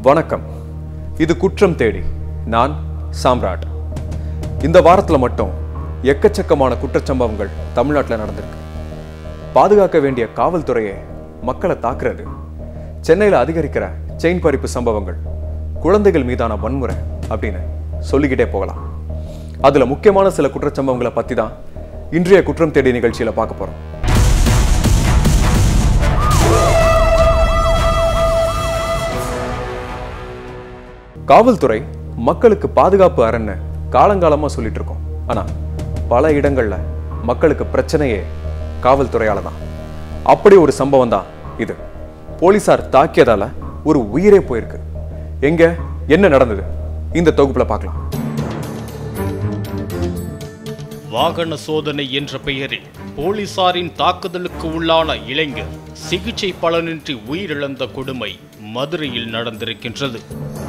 வணக்கம் இது குற்றம் தேடி நான் சாம்ராட் இந்த வாரத்தில் மட்டும் எக்கச்சக்கமான குற்றச்சம்பவங்கள் தமிழ்நாட்டில் நடந்திருக்கு பாதுகாக்க வேண்டிய காவல்துறையை மக்களை தாக்குறது சென்னையில் அதிகரிக்கிற செயின் பறிப்பு சம்பவங்கள் குழந்தைகள் மீதான வன்முறை அப்படின்னு சொல்லிக்கிட்டே போகலாம் அதில் முக்கியமான சில குற்றச்சம்பவங்களை பற்றி தான் இன்றைய குற்றம் தேடி நிகழ்ச்சியில் பார்க்க போகிறோம் காவல்துறை மக்களுக்கு பாதுகாப்பு அரண் காலங்காலமா சொல்லிட்டு இருக்கோம் ஆனா பல இடங்கள்ல மக்களுக்கு பிரச்சனையே காவல்துறையால தான் அப்படி ஒரு சம்பவம் தான் இது போலீசார் தாக்கியதால ஒரு உயிரே போயிருக்கு எங்க என்ன நடந்தது இந்த தொகுப்புல பார்க்கலாம் வாகன சோதனை என்ற பெயரில் போலீசாரின் தாக்குதலுக்கு உள்ளான இளைஞர் சிகிச்சை பலனின்றி உயிரிழந்த கொடுமை மதுரையில் நடந்திருக்கின்றது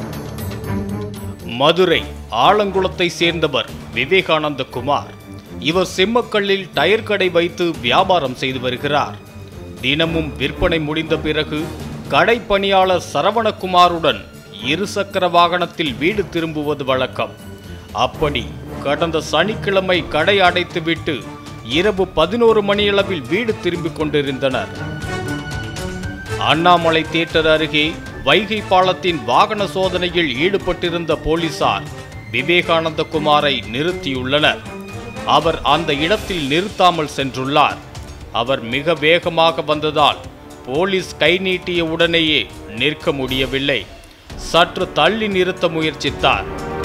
மதுரை ஆலங்குளத்தை சேர்ந்தவர் விவேகானந்த குமார் இவர் செம்மக்கல்லில் டயர் கடை வைத்து வியாபாரம் செய்து வருகிறார் தினமும் விற்பனை முடிந்த பிறகு கடை பணியாளர் சரவணகுமாருடன் இருசக்கர வாகனத்தில் வீடு திரும்புவது வழக்கம் அப்படி கடந்த சனிக்கிழமை கடை அடைத்துவிட்டு இரவு பதினோரு மணியளவில் வீடு திரும்பிக் கொண்டிருந்தனர் அண்ணாமலை தியேட்டர் அருகே வைகை பாலத்தின் வாகன சோதனையில் ஈடுபட்டிருந்த போலீசார் விவேகானந்த குமாரை நிறுத்தியுள்ளனர் அவர் அந்த இடத்தில் நிறுத்தாமல் சென்றுள்ளார் அவர் மிக வேகமாக வந்ததால் போலீஸ் கை நீட்டிய உடனேயே நிற்க முடியவில்லை சற்று தள்ளி நிறுத்த முயற்சித்தார்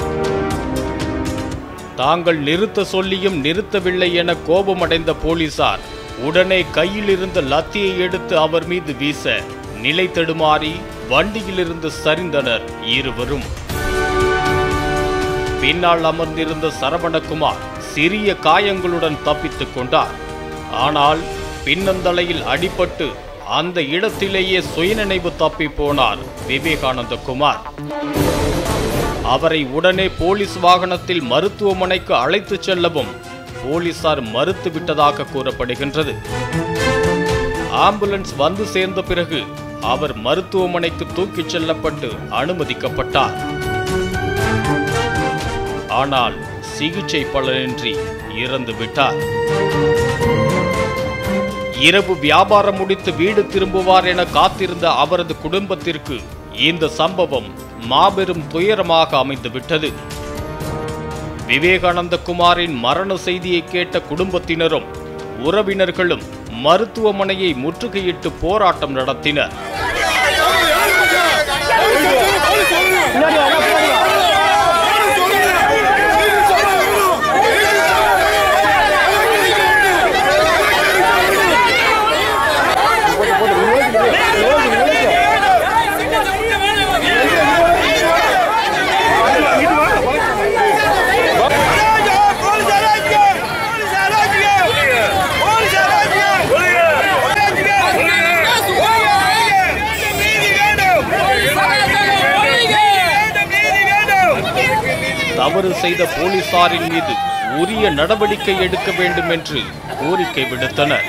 தாங்கள் நிறுத்த சொல்லியும் நிறுத்தவில்லை என கோபமடைந்த போலீசார் உடனே கையில் இருந்த லத்தியை எடுத்து அவர் மீது வீச நிலை தடுமாறி வண்டியிலிருந்து சரிந்தனர் இருவரும் பின்னால் அமர்ந்திருந்த சரவணகுமார் சிறிய காயங்களுடன் தப்பித்துக் கொண்டார் ஆனால் பின்னந்தலையில் அடிபட்டு அந்த இடத்திலேயே சுயநினைவு தப்பி போனார் விவேகானந்த குமார் அவரை உடனே போலீஸ் வாகனத்தில் மருத்துவமனைக்கு அழைத்துச் செல்லவும் போலீசார் மறுத்துவிட்டதாக கூறப்படுகின்றது ஆம்புலன்ஸ் வந்து சேர்ந்த பிறகு அவர் மருத்துவமனைக்கு தூக்கிச் செல்லப்பட்டு அனுமதிக்கப்பட்டார் ஆனால் சிகிச்சை பலனின்றி இறந்து விட்டார் இரவு வியாபாரம் முடித்து வீடு திரும்புவார் என காத்திருந்த அவரது குடும்பத்திற்கு இந்த சம்பவம் மாபெரும் துயரமாக அமைந்துவிட்டது விவேகானந்த குமாரின் மரண செய்தியை கேட்ட குடும்பத்தினரும் உறவினர்களும் மருத்துவமனையை முற்றுகையிட்டு போராட்டம் நடத்தினர் தவறு செய்த போலீசாரின் மீது உரிய நடவடிக்கை எடுக்க வேண்டும் என்று கோரிக்கை விடுத்தனர்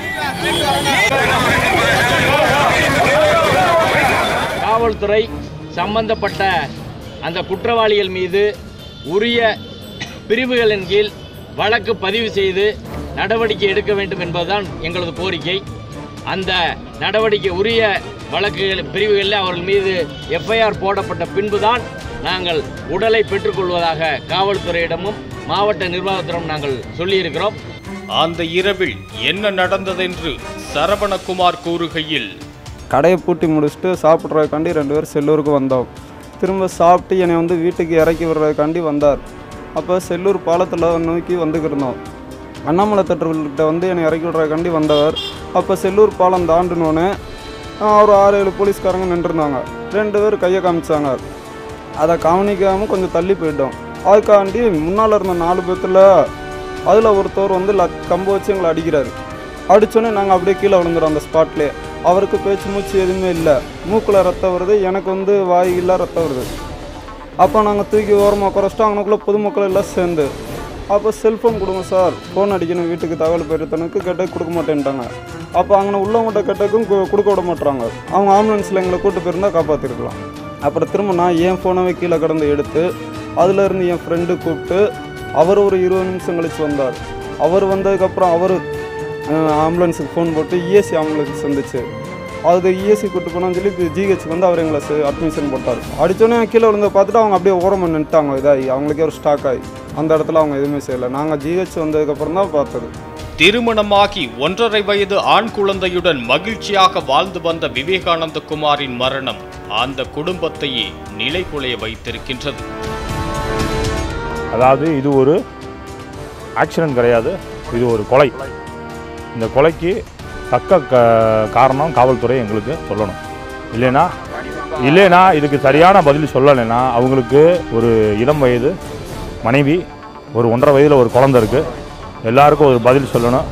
காவல்துறை சம்பந்தப்பட்ட அந்த குற்றவாளிகள் மீது உரிய பிரிவுகளின் கீழ் வழக்கு பதிவு செய்து நடவடிக்கை எடுக்க வேண்டும் என்பதுதான் எங்களது கோரிக்கை அந்த நடவடிக்கை உரிய வழக்குகள் பிரிவுகளில் அவர்கள் மீது எஃப்ஐஆர் போடப்பட்ட பின்புதான் நாங்கள் உடலை பெற்றுக்கொள்வதாக காவல்துறையிடமும் மாவட்ட நிர்வாகத்திடம் நாங்கள் சொல்லியிருக்கிறோம் அந்த இரவில் என்ன நடந்ததென்று சரவணகுமார் கூறுகையில் கடையை பூட்டி முடிச்சுட்டு சாப்பிட்றதுக்காண்டி ரெண்டு பேரும் செல்லூருக்கு வந்தோம் திரும்ப சாப்பிட்டு என்னை வந்து வீட்டுக்கு இறக்கி விடுறதுக்காண்டி வந்தார் அப்போ செல்லூர் பாலத்தில் நோக்கி வந்துக்கிருந்தோம் அண்ணாமலை தேட்டர்கிட்ட வந்து என்னை இறக்கி விடுறதுக்காண்டி வந்தவர் அப்போ செல்லூர் பாலம் தாண்டினோன்னே ஒரு ஆறு ஏழு போலீஸ்காரங்க நின்றுருந்தாங்க ரெண்டு பேர் கையை காமிச்சாங்க அதை கவனிக்காமல் கொஞ்சம் தள்ளி போயிட்டோம் அதுக்காண்டி முன்னால் இருந்த நாலு பேர்த்தில் அதில் ஒருத்தவர் வந்து லக் கம்பு வச்சு எங்களை அடிக்கிறாரு அடித்தோன்னே நாங்கள் அப்படியே கீழே விழுந்துடும் அந்த ஸ்பாட்லேயே அவருக்கு பேச்சு மூச்சு எதுவுமே இல்லை மூக்கில் ரத்தம் வருது எனக்கு வந்து வாயில் ரத்தம் வருது அப்போ நாங்கள் தூக்கி ஓரமாக குறைச்சிட்டு அங்கனக்குள்ளே பொதுமக்கள் எல்லாம் சேர்ந்து அப்போ செல்ஃபோன் கொடுங்க சார் ஃபோன் அடிக்கணும் வீட்டுக்கு தகவல் பெருத்தனுக்கு கேட்டால் கொடுக்க மாட்டேன்ட்டாங்க அப்போ அங்கே உள்ளவங்கள்ட்ட கேட்டக்கும் கு- கொடுக்க விட மாட்றாங்க அவங்க ஆம்புலன்ஸில் எங்களை கூட்டு போயிருந்தா காப்பாற்றிருக்கலாம் அப்புறம் திரும்ப நான் என் ஃபோனவே கீழே கடந்து எடுத்து அதுல இருந்து என் ஃப்ரெண்டு கூப்பிட்டு அவர் ஒரு இருபது நிமிஷம் கழிச்சு வந்தார் அவர் வந்ததுக்கப்புறம் அவர் ஆம்புலன்ஸுக்கு ஃபோன் போட்டு இஎஸ்சி ஆம்புலன்ஸ் வந்துச்சு அது இஎஸ்சி கூட்டு போனான்னு சொல்லி ஜிஹெச் வந்து அவர் எங்களை அட்மிஷன் போட்டார் அடித்தோடனே கீழே விழுந்து பார்த்துட்டு அவங்க அப்படியே ஓரமாக நின்ட்டாங்க இதாகி அவங்களுக்கே ஒரு ஸ்டாக் ஆகி அந்த இடத்துல அவங்க எதுவுமே செய்யலை நாங்கள் ஜிஹெச் வந்ததுக்கப்புறம் தான் பார்த்தது திருமணமாகி ஒன்றரை வயது ஆண் குழந்தையுடன் மகிழ்ச்சியாக வாழ்ந்து வந்த விவேகானந்த குமாரின் மரணம் அந்த குடும்பத்தையே நிலைகுலைய வைத்திருக்கின்றது அதாவது இது ஒரு ஆக்சிடென்ட் கிடையாது இது ஒரு கொலை இந்த கொலைக்கு தக்க க காரணம் காவல்துறை எங்களுக்கு சொல்லணும் இல்லைன்னா இல்லைன்னா இதுக்கு சரியான பதில் சொல்லலைன்னா அவங்களுக்கு ஒரு இளம் வயது மனைவி ஒரு ஒன்றரை வயதில் ஒரு குழந்தை இருக்குது எல்லாருக்கும் ஒரு பதில் சொல்லணும்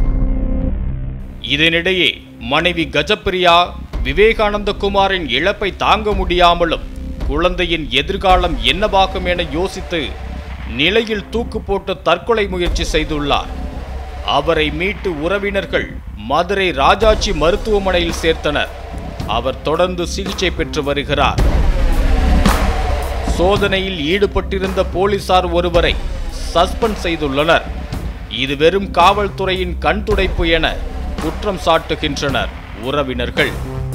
இதனிடையே மனைவி கஜப்பிரியா விவேகானந்த குமாரின் இழப்பை தாங்க முடியாமலும் குழந்தையின் எதிர்காலம் என்னவாகும் என யோசித்து நிலையில் தூக்கு போட்டு தற்கொலை முயற்சி செய்துள்ளார் அவரை மீட்டு உறவினர்கள் மதுரை ராஜாச்சி மருத்துவமனையில் சேர்த்தனர் அவர் தொடர்ந்து சிகிச்சை பெற்று வருகிறார் சோதனையில் ஈடுபட்டிருந்த போலீசார் ஒருவரை சஸ்பெண்ட் செய்துள்ளனர் இது வெறும் காவல்துறையின் கண்துடைப்பு என குற்றம் சாட்டுகின்றனர் உறவினர்கள்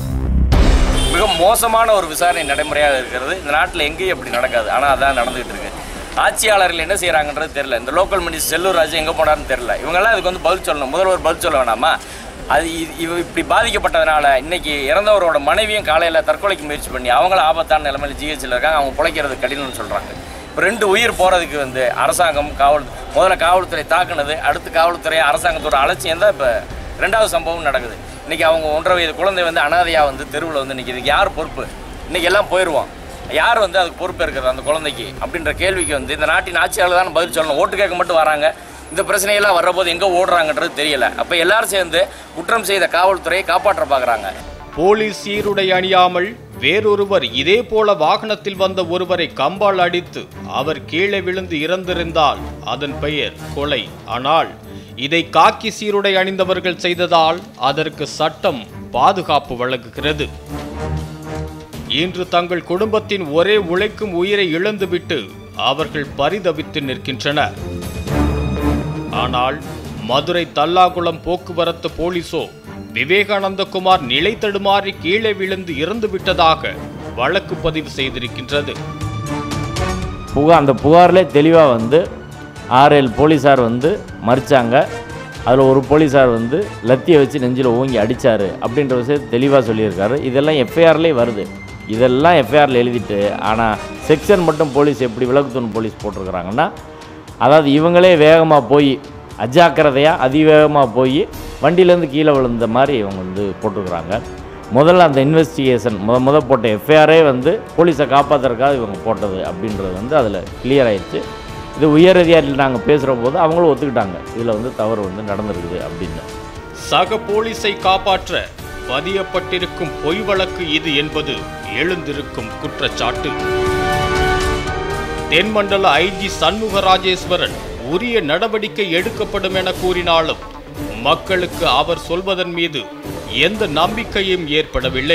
மிக மோசமான ஒரு விசாரணை நடைமுறையாக இருக்கிறது இந்த நாட்டில் எங்கேயும் அப்படி நடக்காது ஆனால் அதான் நடந்துகிட்டு இருக்கு ஆட்சியாளர்கள் என்ன செய்கிறாங்கன்றது தெரியல இந்த லோக்கல் மினிஸ்டர் செல்லூர் ராஜு எங்கே போனார்னு தெரியல இவங்கெல்லாம் இதுக்கு வந்து பதில் சொல்லணும் முதல்வர் பதில் சொல்ல வேணாமா அது இ- இவ இப்படி பாதிக்கப்பட்டதுனால இன்னைக்கு இறந்தவரோட மனைவியும் காலையில் தற்கொலைக்கு முயற்சி பண்ணி அவங்களும் ஆபத்தான நிலைமையில் ஜிஹெச்சில் இருக்காங்க அவங்க பிழைக்கிறது கடினம்னு சொல்கிறாங்க இப்போ ரெண்டு உயிர் போகிறதுக்கு வந்து அரசாங்கம் காவல் முதல்ல காவல்துறை தாக்குனது அடுத்து காவல்துறை அரசாங்கத்தோட அலட்சியம் தான் இப்போ ரெண்டாவது சம்பவம் நடக்குது இன்னைக்கு அவங்க ஒன்றரை வயது குழந்தை வந்து அனாதையாக வந்து தெருவில் வந்து நிற்கிது யார் பொறுப்பு இன்னைக்கு எல்லாம் போயிடுவோம் யார் வந்து அதுக்கு பொறுப்பு இருக்கிறது அந்த குழந்தைக்கு அப்படின்ற கேள்விக்கு வந்து இந்த நாட்டின் ஆட்சியாளர் தான் பதில் சொல்லணும் ஓட்டு கேட்க மட்டும் வராங்க இந்த பிரச்சனையெல்லாம் வர்றபோது எங்கே ஓடுறாங்கன்றது தெரியல அப்போ எல்லாரும் சேர்ந்து குற்றம் செய்த காவல்துறையை காப்பாற்ற பார்க்குறாங்க போலீஸ் சீருடை அணியாமல் வேறொருவர் இதே போல வாகனத்தில் வந்த ஒருவரை கம்பால் அடித்து அவர் கீழே விழுந்து இறந்திருந்தால் அதன் பெயர் கொலை ஆனால் இதை காக்கி சீருடை அணிந்தவர்கள் செய்ததால் அதற்கு சட்டம் பாதுகாப்பு வழங்குகிறது இன்று தங்கள் குடும்பத்தின் ஒரே உழைக்கும் உயிரை இழந்துவிட்டு அவர்கள் பரிதவித்து நிற்கின்றனர் ஆனால் மதுரை தல்லாகுளம் போக்குவரத்து போலீசோ விவேகானந்த குமார் நிலை தடுமாறி கீழே விழுந்து இறந்து விட்டதாக வழக்கு பதிவு செய்திருக்கின்றது புகார் அந்த புகார்லே தெளிவாக வந்து ஆறு ஏழு போலீஸார் வந்து மறிச்சாங்க அதில் ஒரு போலீஸார் வந்து லத்தியை வச்சு நெஞ்சில் ஓங்கி அடித்தார் அப்படின்ற விஷயத்தை தெளிவாக சொல்லியிருக்காரு இதெல்லாம் எஃப்ஐஆர்லேயே வருது இதெல்லாம் எஃப்ஐஆரில் எழுதிட்டு ஆனால் செக்ஷன் மட்டும் போலீஸ் எப்படி விளக்குத்தூண் போலீஸ் போட்டிருக்கிறாங்கன்னா அதாவது இவங்களே வேகமாக போய் அஜாக்கிரதையாக அதிவேகமாக போய் வண்டியிலேருந்து கீழே விழுந்த மாதிரி இவங்க வந்து போட்டிருக்கிறாங்க முதல்ல அந்த இன்வெஸ்டிகேஷன் முத முத போட்ட எஃப்ஐஆரே வந்து போலீஸை காப்பாற்றுறதுக்காக இவங்க போட்டது அப்படின்றது வந்து அதில் கிளியர் ஆயிடுச்சு இது உயர் அதிகாரிகள் நாங்கள் பேசுகிற போது அவங்களும் ஒத்துக்கிட்டாங்க இதில் வந்து தவறு வந்து நடந்திருக்குது அப்படின்னு சக போலீஸை காப்பாற்ற பதியப்பட்டிருக்கும் பொய் வழக்கு இது என்பது எழுந்திருக்கும் குற்றச்சாட்டு தென்மண்டல ஐஜி சண்முக ராஜேஸ்வரன் உரிய நடவடிக்கை எடுக்கப்படும் என கூறினாலும் மக்களுக்கு அவர் சொல்வதன் மீது எந்த நம்பிக்கையும் ஏற்படவில்லை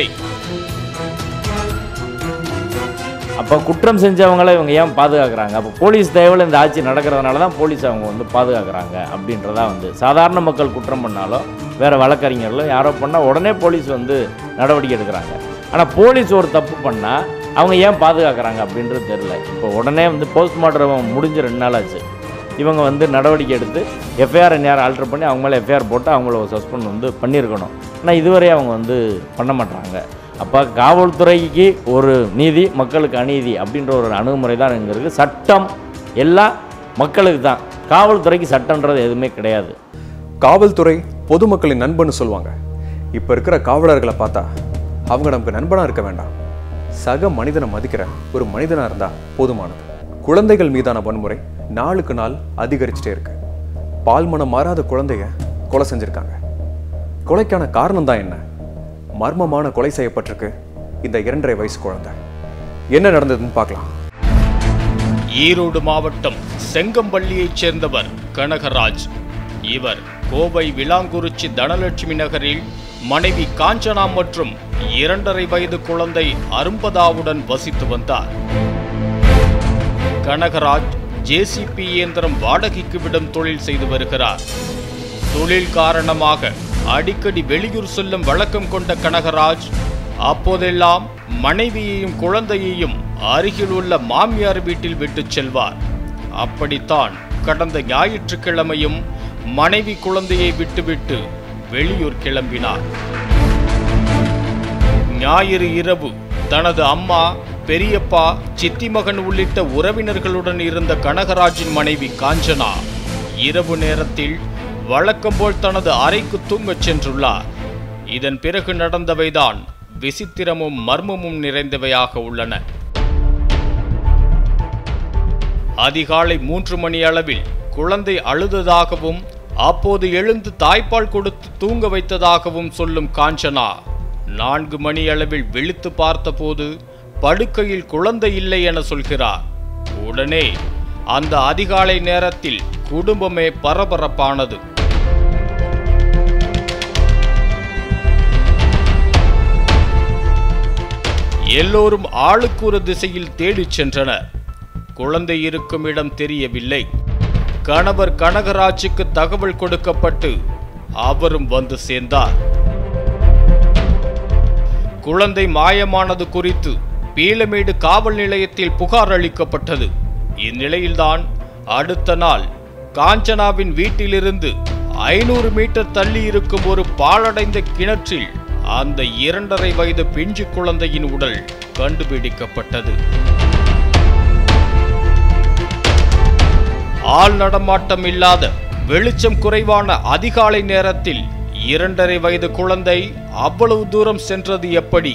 அப்போ குற்றம் செஞ்சவங்கள இவங்க ஏன் பாதுகாக்கிறாங்க அப்போ போலீஸ் தயவில் இந்த ஆட்சி நடக்கிறதுனால தான் போலீஸ் அவங்க வந்து பாதுகாக்கிறாங்க அப்படின்றதா வந்து சாதாரண மக்கள் குற்றம் பண்ணாலோ வேறு வழக்கறிஞர்களோ யாரோ பண்ணால் உடனே போலீஸ் வந்து நடவடிக்கை எடுக்கிறாங்க ஆனால் போலீஸ் ஒரு தப்பு பண்ணால் அவங்க ஏன் பாதுகாக்கிறாங்க அப்படின்றது தெரில இப்போ உடனே வந்து போஸ்ட்மார்ட்டம் முடிஞ்சு ரெண்டு நாள் ஆச்சு இவங்க வந்து நடவடிக்கை எடுத்து எஃப்ஐஆர் நேரம் ஆல்டர் பண்ணி அவங்க மேலே எஃப்ஐஆர் போட்டு அவங்கள சஸ்பெண்ட் வந்து பண்ணியிருக்கணும் ஆனால் இதுவரை அவங்க வந்து பண்ண மாட்டாங்க அப்போ காவல்துறைக்கு ஒரு நீதி மக்களுக்கு அநீதி அப்படின்ற ஒரு அணுகுமுறை தான் இங்கே இருக்குது சட்டம் எல்லாம் மக்களுக்கு தான் காவல்துறைக்கு சட்டன்றது எதுவுமே கிடையாது காவல்துறை பொதுமக்களின் நண்பன்னு சொல்லுவாங்க இப்போ இருக்கிற காவலர்களை பார்த்தா அவங்க நமக்கு நண்பனா இருக்க வேண்டாம் சக மனிதனை மதிக்கிற ஒரு மனிதனா இருந்தா போதுமானது குழந்தைகள் மீதான வன்முறை நாளுக்கு நாள் அதிகரிச்சுட்டே இருக்கு பால்மனம் மாறாத குழந்தைய கொலை செஞ்சிருக்காங்க கொலைக்கான காரணம் தான் என்ன மர்மமான கொலை செய்யப்பட்டிருக்கு இந்த இரண்டரை வயசு குழந்தை என்ன நடந்ததுன்னு பார்க்கலாம் ஈரோடு மாவட்டம் செங்கம்பள்ளியைச் சேர்ந்தவர் கனகராஜ் இவர் கோவை விளாங்குறிச்சி தனலட்சுமி நகரில் மனைவி காஞ்சனா மற்றும் இரண்டரை வயது குழந்தை அரும்பதாவுடன் வசித்து வந்தார் கனகராஜ் ஜேசிபி இயந்திரம் வாடகைக்கு விடும் தொழில் செய்து வருகிறார் தொழில் காரணமாக அடிக்கடி வெளியூர் செல்லும் வழக்கம் கொண்ட கனகராஜ் அப்போதெல்லாம் மனைவியையும் குழந்தையையும் அருகில் உள்ள மாமியார் வீட்டில் விட்டுச் செல்வார் அப்படித்தான் கடந்த ஞாயிற்றுக்கிழமையும் மனைவி குழந்தையை விட்டுவிட்டு வெளியூர் கிளம்பினார் ஞாயிறு இரவு தனது அம்மா பெரியப்பா சித்தி மகன் உள்ளிட்ட உறவினர்களுடன் இருந்த கனகராஜின் மனைவி காஞ்சனா இரவு நேரத்தில் வழக்கம் போல் தனது அறைக்கு தூங்கச் சென்றுள்ளார் இதன் பிறகு நடந்தவைதான் விசித்திரமும் மர்மமும் நிறைந்தவையாக உள்ளன அதிகாலை மூன்று மணி அளவில் குழந்தை அழுததாகவும் அப்போது எழுந்து தாய்ப்பால் கொடுத்து தூங்க வைத்ததாகவும் சொல்லும் காஞ்சனா நான்கு மணி அளவில் விழித்து பார்த்தபோது படுக்கையில் குழந்தை இல்லை என சொல்கிறார் உடனே அந்த அதிகாலை நேரத்தில் குடும்பமே பரபரப்பானது எல்லோரும் ஆளுக்கு ஒரு திசையில் தேடிச் சென்றனர் குழந்தை இருக்கும் இடம் தெரியவில்லை கணவர் கனகராஜுக்கு தகவல் கொடுக்கப்பட்டு அவரும் வந்து சேர்ந்தார் குழந்தை மாயமானது குறித்து பீலமேடு காவல் நிலையத்தில் புகார் அளிக்கப்பட்டது இந்நிலையில்தான் அடுத்த நாள் காஞ்சனாவின் வீட்டிலிருந்து ஐநூறு மீட்டர் தள்ளி இருக்கும் ஒரு பாழடைந்த கிணற்றில் அந்த இரண்டரை வயது பிஞ்சு குழந்தையின் உடல் கண்டுபிடிக்கப்பட்டது ஆள் நடமாட்டம் இல்லாத வெளிச்சம் குறைவான அதிகாலை நேரத்தில் இரண்டரை வயது குழந்தை அவ்வளவு தூரம் சென்றது எப்படி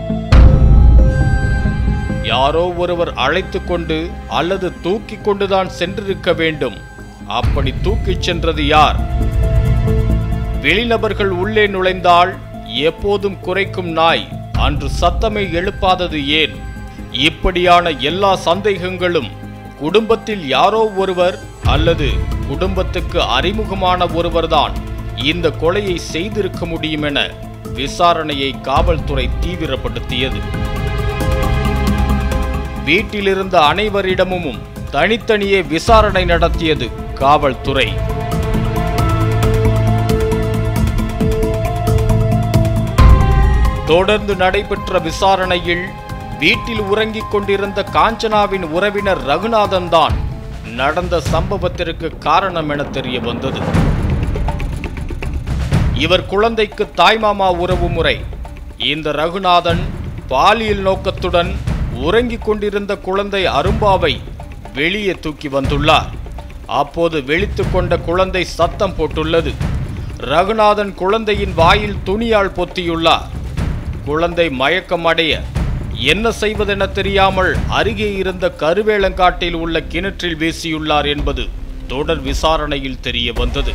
யாரோ ஒருவர் அழைத்து கொண்டு அல்லது தூக்கி கொண்டுதான் சென்றிருக்க வேண்டும் அப்படி தூக்கிச் சென்றது யார் வெளிநபர்கள் உள்ளே நுழைந்தால் எப்போதும் குறைக்கும் நாய் அன்று சத்தமே எழுப்பாதது ஏன் இப்படியான எல்லா சந்தேகங்களும் குடும்பத்தில் யாரோ ஒருவர் அல்லது குடும்பத்துக்கு அறிமுகமான ஒருவர்தான் இந்த கொலையை செய்திருக்க முடியும் என விசாரணையை காவல்துறை தீவிரப்படுத்தியது வீட்டிலிருந்த அனைவரிடமும் தனித்தனியே விசாரணை நடத்தியது காவல்துறை தொடர்ந்து நடைபெற்ற விசாரணையில் வீட்டில் உறங்கிக் கொண்டிருந்த காஞ்சனாவின் உறவினர் ரகுநாதன் தான் நடந்த சம்பவத்திற்கு காரணம் என தெரிய வந்தது இவர் குழந்தைக்கு தாய்மாமா உறவு முறை இந்த ரகுநாதன் பாலியல் நோக்கத்துடன் உறங்கிக் கொண்டிருந்த குழந்தை அரும்பாவை வெளியே தூக்கி வந்துள்ளார் அப்போது விழித்து கொண்ட குழந்தை சத்தம் போட்டுள்ளது ரகுநாதன் குழந்தையின் வாயில் துணியால் பொத்தியுள்ளார் குழந்தை மயக்கமடைய என்ன செய்வதென தெரியாமல் அருகே இருந்த கருவேலங்காட்டில் உள்ள கிணற்றில் வீசியுள்ளார் என்பது தொடர் விசாரணையில் தெரிய வந்தது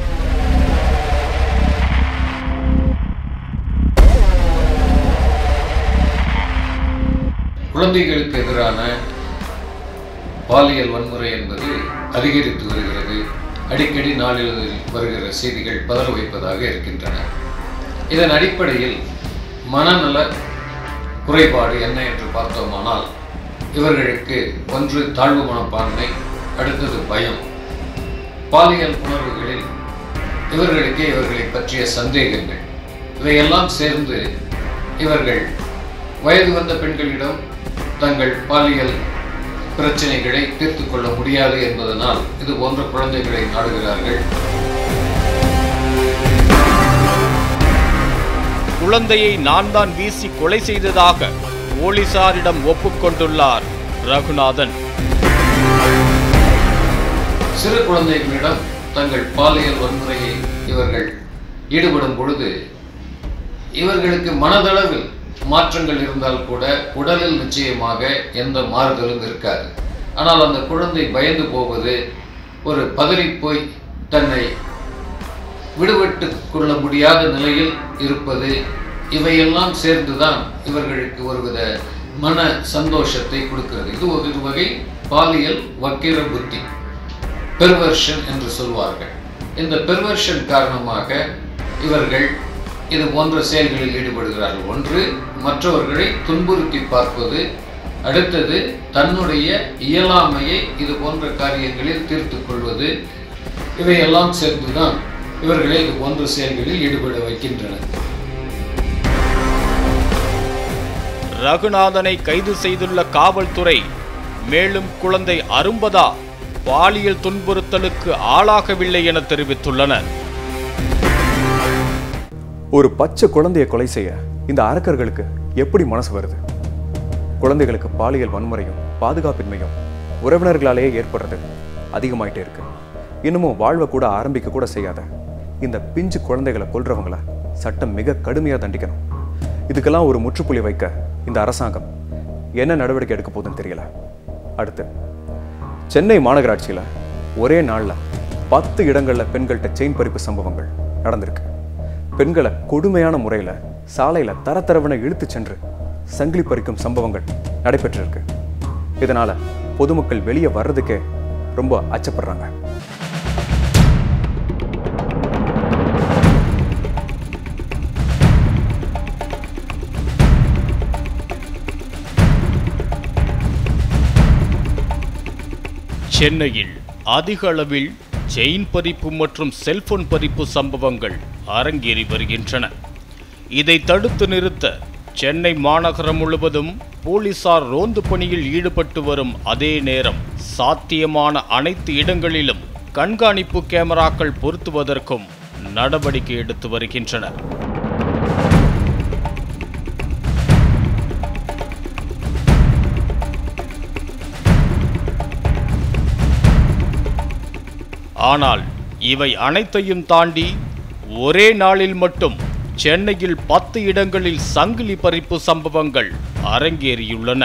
குழந்தைகளுக்கு எதிரான பாலியல் வன்முறை என்பது அதிகரித்து வருகிறது அடிக்கடி நாளிதழில் வருகிற செய்திகள் பதற வைப்பதாக இருக்கின்றன இதன் அடிப்படையில் மனநல குறைபாடு என்ன என்று பார்த்தோமானால் இவர்களுக்கு ஒன்று தாழ்வு மனப்பான்மை அடுத்தது பயம் பாலியல் உணர்வுகளில் இவர்களுக்கே இவர்களை பற்றிய சந்தேகங்கள் இவையெல்லாம் சேர்ந்து இவர்கள் வயது வந்த பெண்களிடம் தங்கள் பாலியல் பிரச்சனைகளை தீர்த்து கொள்ள முடியாது என்பதனால் இது போன்ற குழந்தைகளை நாடுகிறார்கள் குழந்தையை நான் தான் வீசி கொலை செய்ததாக போலீசாரிடம் ஒப்புக்கொண்டுள்ளார் ரகுநாதன் சிறு குழந்தைகளிடம் தங்கள் பாலியல் வன்முறையை இவர்கள் ஈடுபடும் பொழுது இவர்களுக்கு மனதளவில் மாற்றங்கள் இருந்தால் கூட உடலில் நிச்சயமாக எந்த மாறுதலும் இருக்காது ஆனால் அந்த குழந்தை பயந்து போவது ஒரு பதறிப்போய் தன்னை விடுபட்டு கொள்ள முடியாத நிலையில் இருப்பது இவையெல்லாம் சேர்ந்துதான் இவர்களுக்கு ஒருவித மன சந்தோஷத்தை கொடுக்கிறது இது ஒரு இது வகை பாலியல் வக்கிர புத்தி பெர்வர்ஷன் என்று சொல்வார்கள் இந்த பெர்வர்ஷன் காரணமாக இவர்கள் இது போன்ற செயல்களில் ஈடுபடுகிறார்கள் ஒன்று மற்றவர்களை துன்புறுத்தி பார்ப்பது அடுத்தது தன்னுடைய இயலாமையை இது போன்ற காரியங்களில் தீர்த்துக் கொள்வது இவையெல்லாம் சேர்ந்துதான் இவர்களை இது போன்ற செயல்களில் ஈடுபட வைக்கின்றன ரகுநாதனை கைது செய்துள்ள காவல்துறை மேலும் குழந்தை அரும்பதா பாலியல் துன்புறுத்தலுக்கு ஆளாகவில்லை என தெரிவித்துள்ளனர் ஒரு பச்சை குழந்தையை கொலை செய்ய இந்த அரக்கர்களுக்கு எப்படி மனசு வருது குழந்தைகளுக்கு பாலியல் வன்முறையும் பாதுகாப்பின்மையும் உறவினர்களாலேயே ஏற்படுறது அதிகமாயிட்டே இருக்கு இன்னமும் வாழ்வை கூட ஆரம்பிக்க கூட செய்யாத இந்த பிஞ்சு குழந்தைகளை கொல்றவங்கள சட்டம் மிக கடுமையா தண்டிக்கணும் இதுக்கெல்லாம் ஒரு முற்றுப்புள்ளி வைக்க இந்த அரசாங்கம் என்ன நடவடிக்கை எடுக்க போகுதுன்னு தெரியல அடுத்து சென்னை மாநகராட்சியில ஒரே நாள்ல பத்து இடங்கள்ல பெண்கள்கிட்ட செயின் பறிப்பு சம்பவங்கள் நடந்திருக்கு பெண்களை கொடுமையான முறையில சாலையில தரத்தரவன இழுத்து சென்று சங்கிலி பறிக்கும் சம்பவங்கள் நடைபெற்றிருக்கு இதனால பொதுமக்கள் வெளியே வர்றதுக்கே ரொம்ப அச்சப்படுறாங்க சென்னையில் அதிக அளவில் செயின் பறிப்பு மற்றும் செல்போன் பறிப்பு சம்பவங்கள் அரங்கேறி வருகின்றன இதை தடுத்து நிறுத்த சென்னை மாநகரம் முழுவதும் போலீசார் ரோந்து பணியில் ஈடுபட்டு வரும் அதே நேரம் சாத்தியமான அனைத்து இடங்களிலும் கண்காணிப்பு கேமராக்கள் பொருத்துவதற்கும் நடவடிக்கை எடுத்து வருகின்றனர் ஆனால் இவை அனைத்தையும் தாண்டி ஒரே நாளில் மட்டும் சென்னையில் பத்து இடங்களில் சங்கிலி பறிப்பு சம்பவங்கள் அரங்கேறியுள்ளன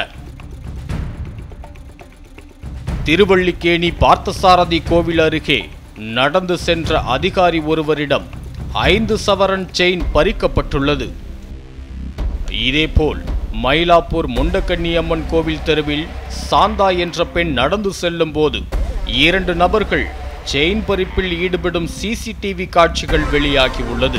திருவள்ளிக்கேணி பார்த்தசாரதி கோவில் அருகே நடந்து சென்ற அதிகாரி ஒருவரிடம் ஐந்து சவரன் செயின் பறிக்கப்பட்டுள்ளது இதேபோல் மயிலாப்பூர் முண்டக்கண்ணியம்மன் கோவில் தெருவில் சாந்தா என்ற பெண் நடந்து செல்லும் போது இரண்டு நபர்கள் செயின் பறிப்பில் ஈடுபடும் சிசிடிவி காட்சிகள் வெளியாகி உள்ளது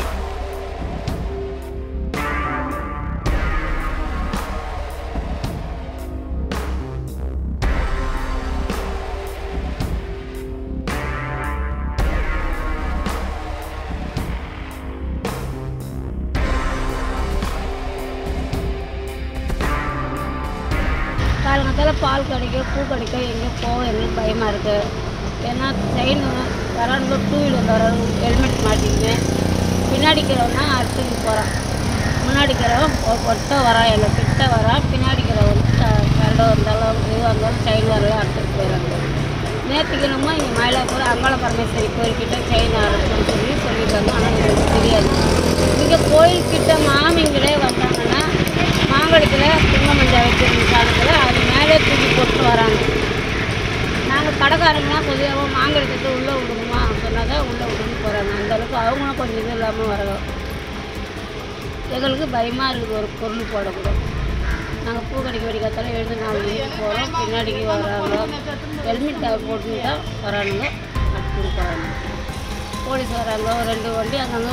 காலங்கத்தில் பால் கிடைக்க பூ கிடைக்க எங்கே போக எங்களுக்கு பயமாக இருக்குது ஏன்னா செயின் வராங்க டூ வீலர் வராங்க ஹெல்மெட் மாட்டிக்கின்னு பின்னாடி இருக்கிறவனா அறுத்துட்டு போகிறான் முன்னாடி இருக்கிறவன் ஒ- ஒட்ட வரான் எங்களை கிட்ட வரான் பின்னாடி இருக்கிறவன் கரடோ இருந்தாலும் இதுவாக இருந்தாலும் செயின் வரலாம் அறுத்துட்டு போயிடறாங்க நேற்றுக்கு என்னமோ இங்கே மயிலாப்பூர் அங்காள பரமேஸ்வரி கோயில்கிட்ட செயின் அறுத்துன்னு சொல்லி சொல்லியிருக்காங்க ஆனால் எங்களுக்கு தெரியாது இங்கே கோயில்கிட்ட மாமிங்களே வந்தாங்கன்னா மாங்கடிக்கில் குங்கமஞ்சா வச்சிருந்த காலத்தில் அது மேலே தூக்கி போட்டு வராங்க நாங்கள் கடைக்காரங்களாம் பொதுவாக மாங்கடிக்கிட்டு உள்ளே விடணுமா சொன்னால் தான் உள்ளே விடணும்னு போகிறாங்க அந்தளவுக்கு அவங்களும் கொஞ்சம் இது இல்லாமல் வரோம் எங்களுக்கு பயமாக இருக்குது ஒரு பொருள் போடக்கூட நாங்கள் பூ கடிக்க வெடிக்காத்தாலும் எழுந்து நாலு மணிக்கு போகிறோம் பின்னாடிக்கு வராங்க ஹெல்மெட் போட்டுன்னு தான் வரானுங்க அப்படின்னு போகிறாங்க போலீஸ் வராங்க ஒரு ரெண்டு வண்டி அங்கங்கே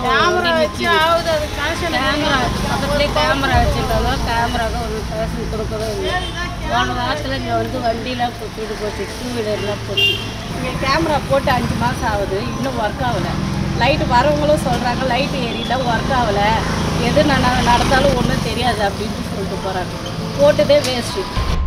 கேமரா பக்கத்துலேயே கேமரா வச்சுருக்காங்க கேமராவுக்கு ஒரு பேசன் கொடுக்கவே இல்லை போன வாரத்தில் இங்கே வந்து வண்டியெலாம் கொடுத்துட்டு போச்சு டூ வீலர்லாம் போச்சு இங்கே கேமரா போட்டு அஞ்சு மாதம் ஆகுது இன்னும் ஒர்க் ஆகலை லைட்டு வரவங்களும் சொல்கிறாங்க லைட்டு எரியல ஒர்க் ஆகலை எது நட நடந்தாலும் ஒன்றும் தெரியாது அப்படின்ட்டு சொல்லிட்டு போகிறாங்க போட்டதே வேஸ்ட்டு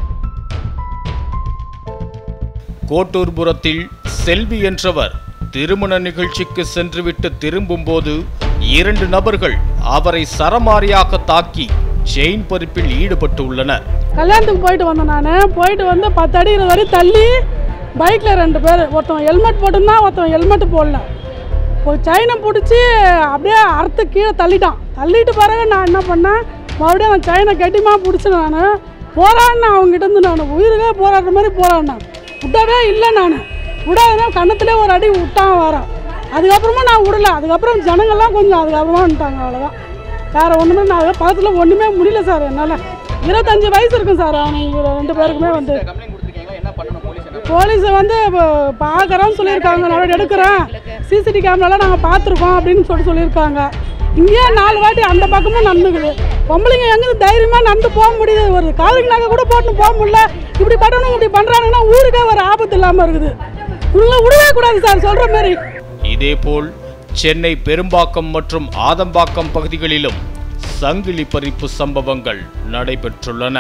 கோட்டூர்புரத்தில் செல்வி என்றவர் திருமண நிகழ்ச்சிக்கு சென்றுவிட்டு திரும்பும்போது இரண்டு நபர்கள் அவரை சரமாரியாக தாக்கி செயின் பறிப்பில் ஈடுபட்டுள்ளனர் கல்யாணத்துக்கு போயிட்டு வந்தேன் நான் போயிட்டு வந்து பத்து அடி இருபது அடி தள்ளி பைக்கில் ரெண்டு பேர் ஒருத்தன் ஹெல்மெட் போட்டிருந்தான் ஒருத்தன் ஹெல்மெட் போடல ஒரு செயினை பிடிச்சி அப்படியே அறுத்து கீழே தள்ளிட்டான் தள்ளிட்டு பிறகு நான் என்ன பண்ணேன் மறுபடியும் அந்த செயினை கட்டிமா பிடிச்சேன் நான் போராடினேன் அவங்ககிட்ட இருந்து நான் உயிருக்கே போராடுற மாதிரி போராடினேன் விடவே இல்லை நான் விடாதுன்னா கன்னத்திலே ஒரு அடி விட்டான் வரான் அதுக்கப்புறமா நான் விடல அதுக்கப்புறம் ஜனங்கள்லாம் கொஞ்சம் அதுக்கப்புறமா வந்துட்டாங்க அவ்வளோதான் வேறு ஒன்றுமே நான் அது பக்கத்தில் ஒன்றுமே முடியல சார் என்னால் இருபத்தஞ்சி வயசு இருக்கும் சார் அவங்க ரெண்டு பேருக்குமே வந்து போலீஸ் வந்து பார்க்குறோன்னு சொல்லியிருக்காங்க நான் எடுக்கிறேன் சிசிடிவி கேமராலாம் நாங்கள் பார்த்துருக்கோம் அப்படின்னு சொல்லிட்டு சொல்லியிருக்காங்க இங்கேயே நாலு வாட்டி அந்த பக்கமும் நடந்துக்குது பொம்பளைங்க எங்கே தைரியமாக நடந்து போக முடியுது ஒரு காலுக்கு நகை கூட போட்டு போக முடியல இப்படி பட்டணும் இப்படி பண்ணுறாங்கன்னா ஊருக்கே ஒரு ஆபத்து இல்லாமல் இருக்குது இவங்களை விடவே கூடாது சார் சொல்கிற மாதிரி இதேபோல் சென்னை பெரும்பாக்கம் மற்றும் ஆதம்பாக்கம் பகுதிகளிலும் சங்கிலி பறிப்பு சம்பவங்கள் நடைபெற்றுள்ளன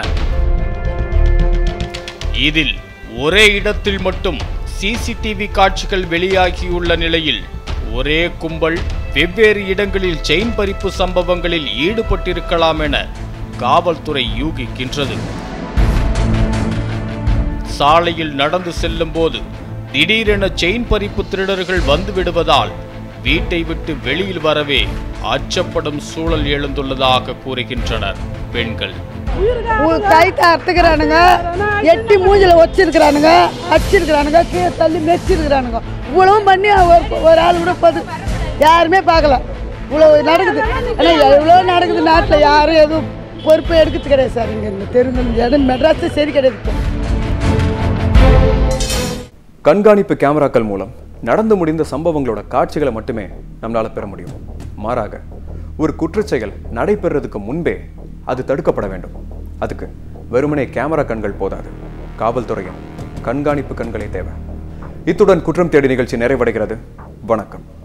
இதில் ஒரே இடத்தில் மட்டும் சிசிடிவி காட்சிகள் வெளியாகியுள்ள நிலையில் ஒரே கும்பல் வெவ்வேறு இடங்களில் செயின் பறிப்பு சம்பவங்களில் ஈடுபட்டிருக்கலாம் என காவல்துறை யூகிக்கின்றது சாலையில் நடந்து செல்லும் போது திடீரென செயின் பறிப்பு திருடர்கள் வந்து விடுவதால் வீட்டை விட்டு வெளியில் வரவே அச்சப்படும் சூழல் எழுந்துள்ளதாக கூறுகின்றனர் பெண்கள் கைத்தை அறுத்துக்கிறானுங்க எட்டி மூஞ்சில வச்சிருக்கிறானுங்க அடிச்சிருக்கிறானுங்க கீழே தள்ளி மெச்சிருக்கிறானுங்க இவ்வளவும் பண்ணி ஒரு ஒரு ஆள் கூட பது யாருமே பார்க்கல இவ்வளோ நடக்குது ஆனால் எவ்வளோ நடக்குது நாட்டில் யாரும் எதுவும் பொறுப்பு எடுக்கிறது கிடையாது சார் இங்கே இந்த தெரு எதுவும் மெட்ராஸே சரி கிடையாது இப்போ. கண்காணிப்பு கேமராக்கள் மூலம் நடந்து முடிந்த சம்பவங்களோட காட்சிகளை மட்டுமே நம்மளால பெற முடியும் மாறாக ஒரு குற்றச்செயல் நடைபெறதுக்கு முன்பே அது தடுக்கப்பட வேண்டும் அதுக்கு வெறுமனே கேமரா கண்கள் போதாது காவல்துறையின் கண்காணிப்பு கண்களே தேவை இத்துடன் குற்றம் தேடி நிகழ்ச்சி நிறைவடைகிறது வணக்கம்